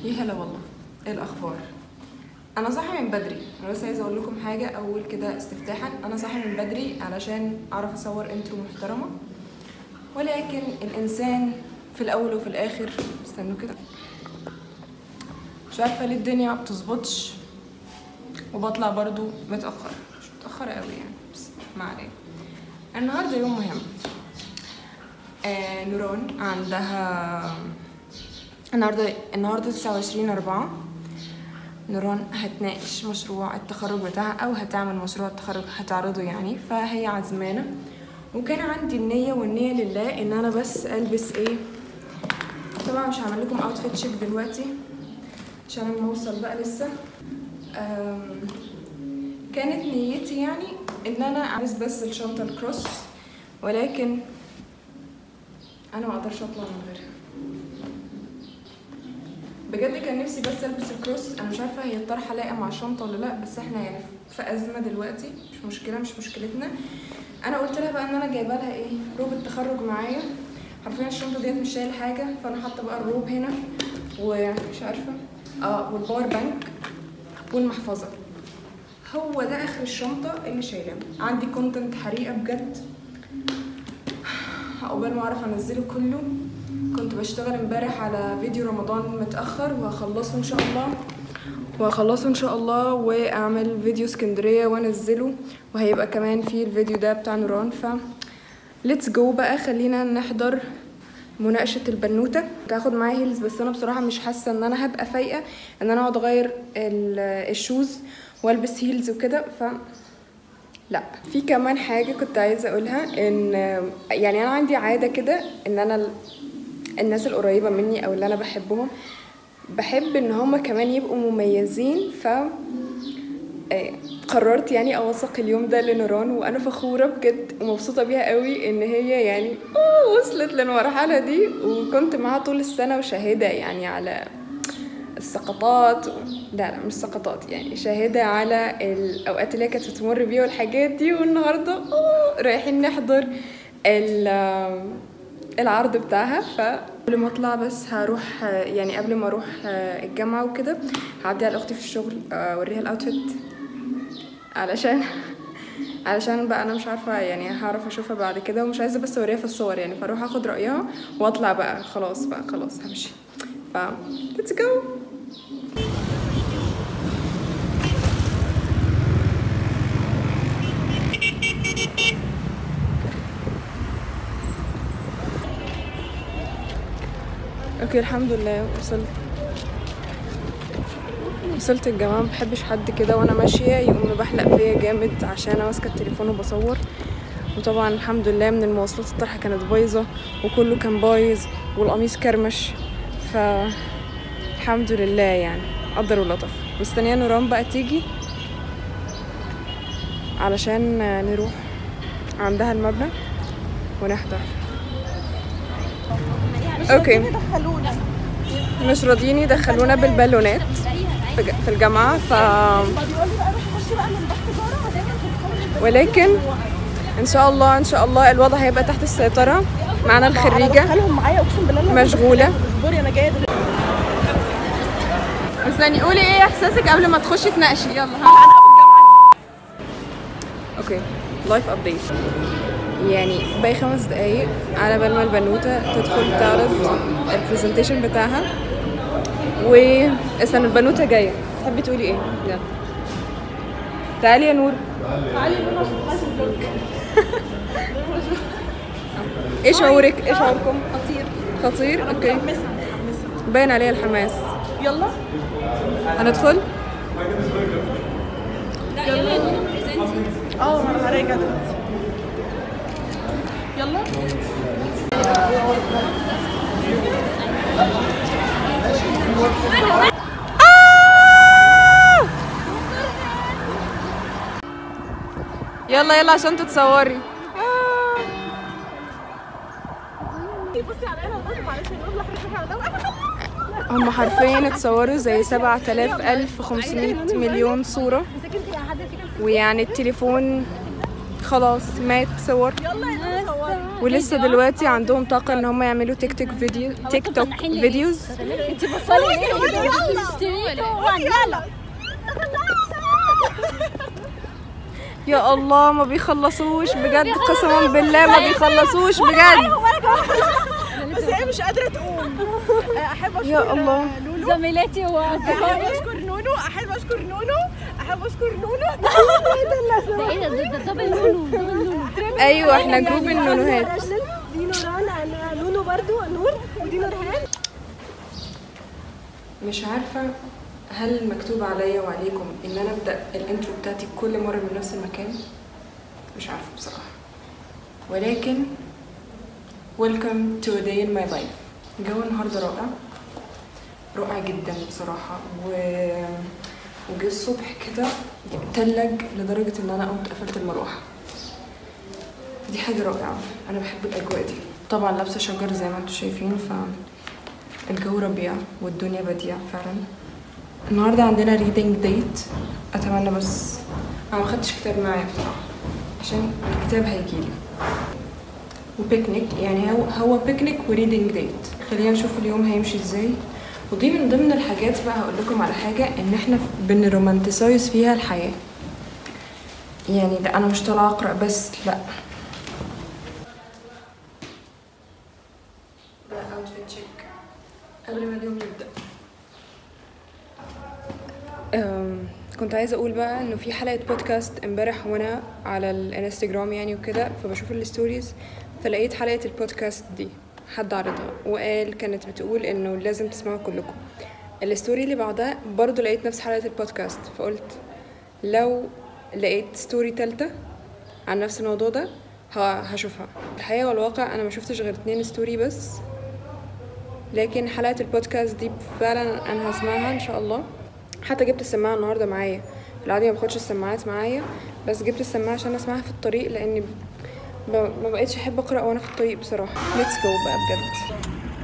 يا هلا والله ايه الاخبار انا صاحي من بدري انا بس عايزه اقول لكم حاجه اول كده استفتاحا انا صاحي من بدري علشان اعرف اصور انترو محترمه ولكن الانسان في الاول وفي الاخر استنوا كده مش عارفه ليه الدنيا ما بتظبطش وبطلع برضو متاخر مش متاخره قوي يعني بس ما علينا النهارده يوم مهم آه نوران عندها النهارده النهارده 29 4 نوران هتناقش مشروع التخرج بتاعها او هتعمل مشروع التخرج هتعرضه يعني فهي عزمانه وكان عندي النيه والنيه لله ان انا بس البس ايه طبعا مش هعمل لكم اوتفيت شيك دلوقتي عشان انا اوصل بقى لسه أم، كانت نيتي يعني ان انا البس بس الشنطه الكروس ولكن انا ما اقدرش اطلع من غيرها بجد كان نفسي بس البس الكروس انا مش عارفه هي الطرحه لايقه مع الشنطه ولا لا بس احنا يعني في ازمه دلوقتي مش مشكله مش مشكلتنا انا قلت لها بقى ان انا جايبه لها ايه روب التخرج معايا حرفيا الشنطه ديت مش شايله حاجه فانا حاطه بقى الروب هنا ومش عارفه اه والباور بانك والمحفظه هو ده اخر الشنطه اللي شايلاه عندي كونتنت حريقه بجد عقبال ما اعرف انزله كله كنت بشتغل امبارح على فيديو رمضان متاخر وهخلصه ان شاء الله وهخلصه ان شاء الله واعمل فيديو اسكندريه وانزله وهيبقى كمان في الفيديو ده بتاع نوران ف ليتس جو بقى خلينا نحضر مناقشه البنوته تاخد معايا هيلز بس انا بصراحه مش حاسه ان انا هبقى فايقه ان انا اقعد اغير ال- الشوز والبس هيلز وكده ف لا في كمان حاجه كنت عايزه اقولها ان يعني انا عندي عاده كده ان انا ال- الناس القريبه مني او اللي انا بحبهم بحب ان هما كمان يبقوا مميزين ف آه، قررت يعني اوثق اليوم ده لنوران وانا فخوره بجد ومبسوطه بيها قوي ان هي يعني أوه وصلت للمرحله دي وكنت معاها طول السنه وشاهده يعني على السقطات و... لا لا مش سقطات يعني شاهدة على الأوقات اللي هي كانت بتمر بيها والحاجات دي والنهاردة أوه رايحين نحضر ال- العرض بتاعها فقبل ما اطلع بس هروح يعني قبل ما اروح الجامعة وكده هعدي على اختي في الشغل اوريها الاوتفيت علشان علشان بقى انا مش عارفه يعني هعرف اشوفها بعد كده ومش عايزه بس اوريها في الصور يعني فاروح اخد رايها واطلع بقى خلاص بقى خلاص همشي ف let's go اوكي الحمد لله وصلت وصلت الجامعة ما بحبش حد كده وانا ماشية يقوم بحلق فيا جامد عشان انا ماسكة التليفون وبصور وطبعا الحمد لله من المواصلات الطرحة كانت بايظة وكله كان بايظ والقميص كرمش ف الحمد لله يعني قدر ولطف مستنية نوران بقى تيجي علشان نروح عندها المبنى ونحضر اوكي دخلونا مش راضيين يدخلونا بالبالونات في ج- في الجامعة ف بيقول لي بقى روح خشي بقى من تحت جاره ودايما تدخلي ولكن ان شاء الله ان شاء الله الوضع هيبقى تحت السيطرة معانا الخريجة دخلهم معايا اقسم بالله أنا مشغولة اصبري انا جايه دلوقتي استني قولي ايه احساسك قبل ما تخشي تناقشي يلا ها اوكي لايف ابديت يعني باقي خمس دقايق على بال ما البنوته تدخل تعرض البرزنتيشن بتاعها و استنى البنوته جايه تحبي تقولي ايه يلا تعالي يا نور تعالي نروح عشان تخلصي الفلوج ايه شعورك ايه شعوركم خطير خطير اوكي متحمسه متحمسه باين عليها الحماس يلا هندخل اه انا راجعه دلوقتي يلا يلا يلا عشان تتصوري بصي على هنا والله معلش نروح لحضرتك على ده هم حرفيا اتصوروا زي 7000 ألف 500 مليون صورة مسكت يا حد فيك ويعني التليفون خلاص مات صور يلا يا نور صوري ولسه دلوقتي عندهم طاقة ان هم يعملوا تيك توك فيديو تيك توك فيديوز انت بصلي ليه يلا يا الله ما بيخلصوش بجد قسما بالله ما بيخلصوش بجد بس هي مش قادره تقوم احب اشكر يا الله لولو زميلاتي واصدقائي احب اشكر نونو احب اشكر نونو احب اشكر نونو ده ايه ده ده دبل نونو دبل نونو ايوه احنا جروب النونوهات دي نوران نونو برضو نور ودي نورهان مش عارفة هل مكتوب عليا وعليكم ان انا ابدا الانترو بتاعتي كل مرة من نفس المكان مش عارفة بصراحة ولكن welcome to a day in my life الجو النهاردة رائع رائع جدا بصراحة و وجه الصبح كده تلج لدرجة ان انا قمت قفلت المروحة دي حاجة رائعة انا بحب الاجواء دي طبعا لابسة شجر زي ما انتم شايفين ف الجو ربيع والدنيا بديع فعلا النهارده عندنا reading date اتمنى بس انا ما خدتش كتاب معايا بصراحه عشان الكتاب هيجيلي وبيكنيك يعني هو هو بيكنيك وريدنج ديت خلينا نشوف اليوم هيمشي ازاي ودي من ضمن الحاجات بقى هقول لكم على حاجه ان احنا بنرومانتسايز فيها الحياه يعني لا انا مش طالعه اقرا بس لا ده اوتفيت تشيك قبل ما اليوم يبدا أم، كنت عايزه اقول بقى انه في حلقه بودكاست امبارح وانا على الانستجرام يعني وكده فبشوف الستوريز فلقيت حلقه البودكاست دي حد عرضها وقال كانت بتقول انه لازم تسمعوا كلكم الستوري اللي بعدها برضو لقيت نفس حلقه البودكاست فقلت لو لقيت ستوري تالتة عن نفس الموضوع ده ه- هشوفها الحقيقه والواقع انا ما شفتش غير اتنين ستوري بس لكن حلقة البودكاست دي فعلا انا هسمعها ان شاء الله حتى جبت السماعة النهاردة معايا في العادي ما باخدش السماعات معايا بس جبت السماعة عشان اسمعها في الطريق لاني ب- ما بقتش احب اقرا وانا في الطريق بصراحة ليتس جو بقى بجد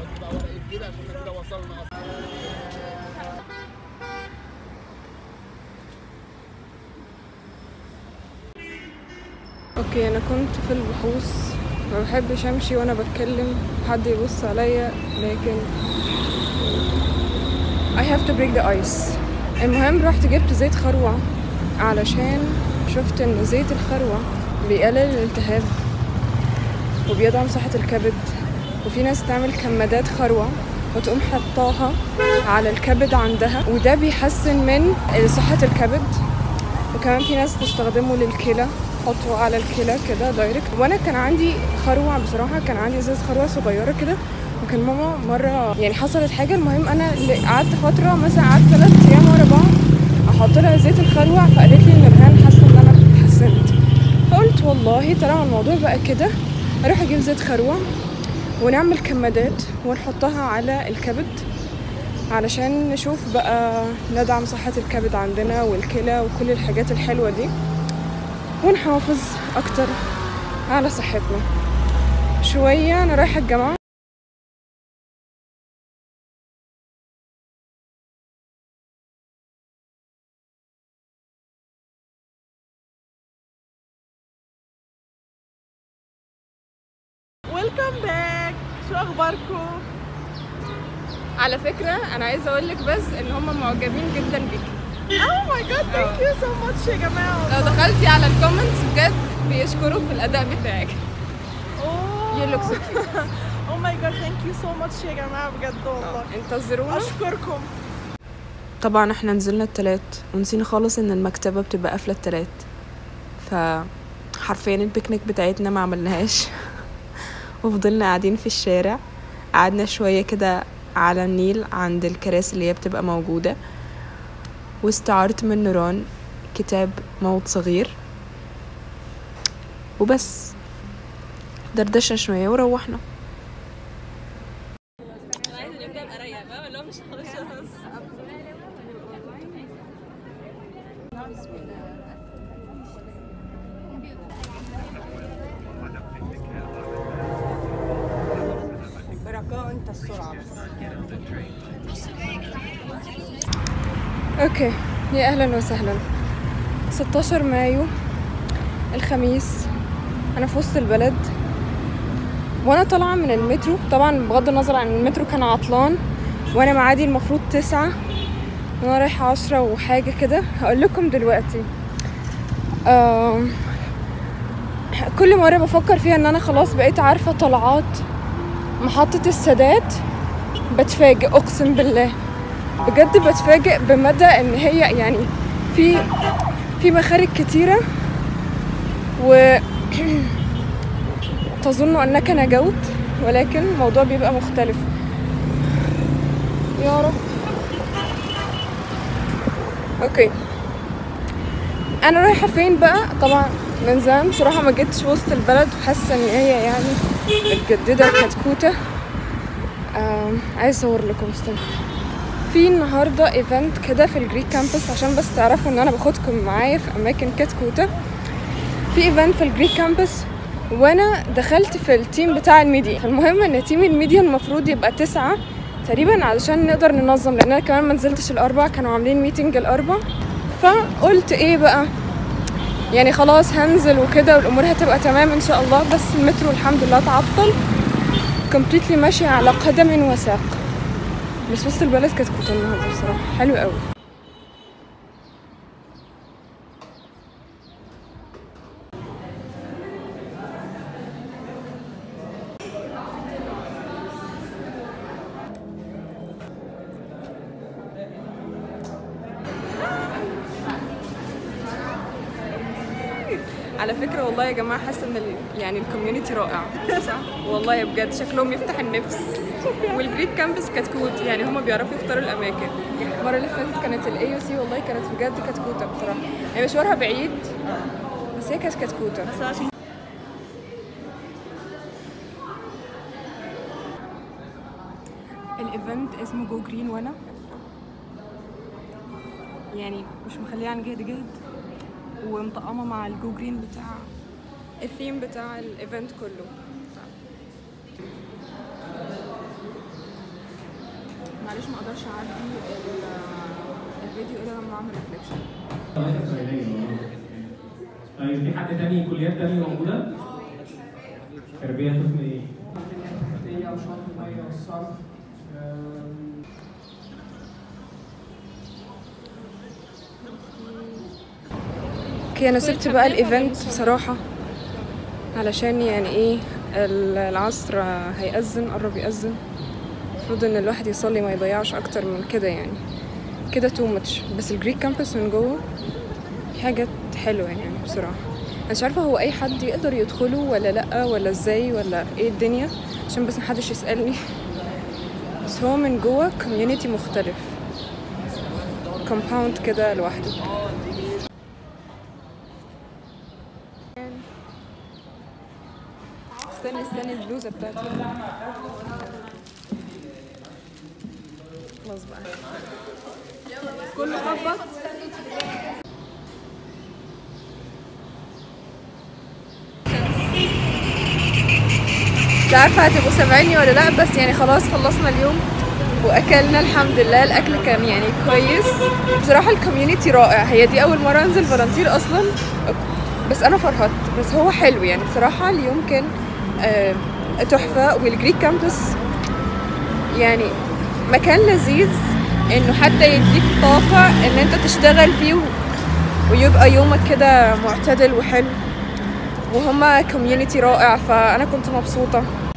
اوكي انا كنت في البحوث ما بحبش امشي وانا بتكلم حد يبص عليا لكن I have to break the ice المهم رحت جبت زيت خروع علشان شفت ان زيت الخروع بيقلل الالتهاب وبيدعم صحة الكبد وفي ناس تعمل كمادات خروع وتقوم حطاها على الكبد عندها وده بيحسن من صحة الكبد وكمان في ناس تستخدمه للكلى حطه على الكلى كده دايركت وانا كان عندي خروع بصراحه كان عندي ازاز خروع صغيره كده وكان ماما مره يعني حصلت حاجه المهم انا ل- قعدت فتره مثلا قعدت ثلاث ايام ورا بعض احط لها زيت الخروع فقالت لي ان رهان حاسه ان انا اتحسنت فقلت والله طالما الموضوع بقى كده اروح اجيب زيت خروع ونعمل كمادات ونحطها على الكبد علشان نشوف بقى ندعم صحة الكبد عندنا والكلى وكل الحاجات الحلوة دي ونحافظ أكتر على صحتنا شوية أنا رايحة الجامعة ويلكم باك شو اخباركم على فكرة أنا عايزة أقولك بس إن هم معجبين جدا بيكي اوه ماي جاد ثانك يو سو ماتش يا جماعه لو دخلتي على الكومنتس بجد بيشكروا في الأداء بتاعك اوه You look so cute. اوه ماي جاد ثانك يو سو ماتش يا جماعه بجد والله انتظرونا اشكركم طبعا احنا نزلنا التلات ونسينا خالص ان المكتبة بتبقى قافلة التلات ف حرفيا البيكنيك بتاعتنا ما عملناهاش وفضلنا قاعدين في الشارع قعدنا شوية كده على النيل عند الكراسي اللي هي بتبقى موجودة واستعرت من نوران كتاب موت صغير وبس دردشنا شوية وروحنا بركاء انت السرعه بس اوكي يا اهلا وسهلا 16 مايو الخميس انا في وسط البلد وانا طالعه من المترو طبعا بغض النظر عن المترو كان عطلان وانا معادي المفروض تسعة وانا رايحه عشرة وحاجه كده هقول لكم دلوقتي آم، كل مره بفكر فيها ان انا خلاص بقيت عارفه طلعات محطه السادات بتفاجئ اقسم بالله بجد بتفاجئ بمدى ان هي يعني في في مخارج كتيره و تظن انك نجوت ولكن الموضوع بيبقى مختلف يا رب اوكي انا رايحه فين بقى طبعا من زمان بصراحه ما جيتش وسط البلد وحاسه ان هي يعني متجدده كتكوته آم، عايز اصور لكم استنى في النهارده ايفنت كده في الجريك كامبس عشان بس تعرفوا ان انا باخدكم معايا في اماكن كتكوته في ايفنت في الجريك كامبس وانا دخلت في التيم بتاع الميديا فالمهم ان تيم الميديا المفروض يبقى تسعة تقريبا علشان نقدر ننظم لان انا كمان ما نزلتش الاربع كانوا عاملين ميتنج الاربع فقلت ايه بقى يعني خلاص هنزل وكده والامور هتبقى تمام ان شاء الله بس المترو الحمد لله تعطل كومبليتلي ماشية على قدم وساق بس وسط البلد كانت كوتا النهارده بصراحة حلو قوي على فكرة والله يا جماعة حاسة ان ال- يعني الكوميونتي رائع صح؟ والله بجد شكلهم يفتح النفس والجريك كامبس كتكوت يعني هما بيعرفوا يختاروا الأماكن المرة اللي فاتت كانت الاي يو سي والله كانت بجد كتكوتة بصراحة يعني مشوارها بعيد بس هي كانت كتكوتة بس عشان الايفنت اسمه جو جرين وانا يعني مش مخليه عن جهد جهد ومطقمه مع الجو جرين بتاع الثيم بتاع الايفنت كله معلش ما اقدرش اعدي ال- الفيديو الا لما اعمل ريفليكشن طيب في حد تاني كليات تانية موجودة؟ تربية قسم ايه؟ التربية وشرط المية والصرف آم، اوكي انا سبت بقى الايفنت بصراحه علشان يعني ايه ال- العصر هيأذن قرب يأذن المفروض ان الواحد يصلي ما يضيعش اكتر من كده يعني كده تو ماتش بس الجريك كامبس من جوه في حاجات حلوه يعني بصراحه انا مش عارفه هو اي حد يقدر يدخله ولا لا ولا ازاي ولا ايه الدنيا عشان بس محدش يسالني بس هو من جوه كوميونيتي مختلف كومباوند كده لوحده استني استني البلوزه بتاعتي خلاص بقى كله خبط مش عارفه هتبقوا سامعيني ولا لا بس يعني خلاص خلصنا اليوم واكلنا الحمد لله الاكل كان يعني كويس بصراحه الكوميونتي رائع هي دي اول مره انزل فولنتير اصلا بس انا فرحت بس هو حلو يعني بصراحه اليوم كان آه، تحفه والجريك كامبس يعني مكان لذيذ انه حتى يديك طاقه ان انت تشتغل فيه و- ويبقى يومك كده معتدل وحلو وهما كوميونتي رائع فانا كنت مبسوطه